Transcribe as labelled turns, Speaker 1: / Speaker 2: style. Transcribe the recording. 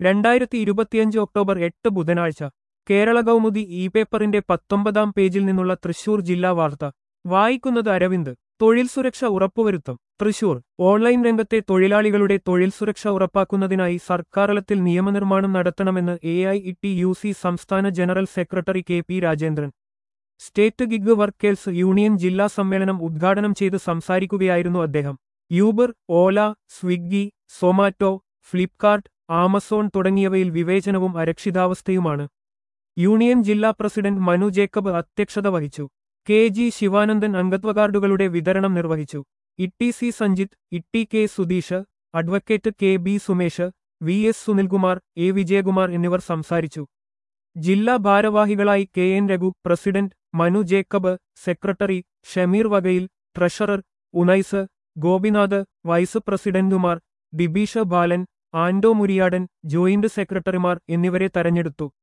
Speaker 1: രണ്ടായിരത്തി ഇരുപത്തിയഞ്ച് ഒക്ടോബർ എട്ട് ബുധനാഴ്ച കേരള കൗമുദി ഇ പേപ്പറിന്റെ പത്തൊമ്പതാം പേജിൽ നിന്നുള്ള തൃശൂർ ജില്ലാ വാർത്ത വായിക്കുന്നത് അരവിന്ദ് തൊഴിൽ സുരക്ഷ ഉറപ്പുവരുത്തും തൃശൂർ ഓൺലൈൻ രംഗത്തെ തൊഴിലാളികളുടെ തൊഴിൽ സുരക്ഷ ഉറപ്പാക്കുന്നതിനായി സർക്കാരലത്തിൽ നിയമനിർമ്മാണം നടത്തണമെന്ന് A I E T U C സംസ്ഥാന general secretary K P Rajendran state gig workers union ജില്ലാ സമ്മേളനം ഉദ്ഘാടനം ചെയ്ത് സംസാരിക്കുകയായിരുന്നു അദ്ദേഹം യൂബർ ഓല സ്വിഗ്ഗി സൊമാറ്റോ ഫ്ലിപ്കാർട്ട് ആമസോൺ തുടങ്ങിയവയിൽ വിവേചനവും അരക്ഷിതാവസ്ഥയുമാണ് യൂണിയൻ ജില്ലാ പ്രസിഡന്റ് മനു ജേക്കബ് അധ്യക്ഷത വഹിച്ചു കെ ജി ശിവാനന്ദൻ അംഗത്വ കാർഡുകളുടെ വിതരണം നിർവഹിച്ചു Itty C Sanjith Itty K Sudheesh advocate K B Sumesh V S Sunilkumar A Vijayakumar എന്നിവർ സംസാരിച്ചു ജില്ലാ ഭാരവാഹികളായി K N Raghu president Manu Jacob secretary Shameer വകയിൽ ട്രഷറർ ഉനൈസ് ഗോപിനാഥ് വൈസ് പ്രസിഡന്റുമാർ ദിബീഷ ബാലൻ ആൻഡോ മുരിയാടൻ ജോയിന്റ് സെക്രട്ടറിമാർ എന്നിവരെ തെരഞ്ഞെടുത്തു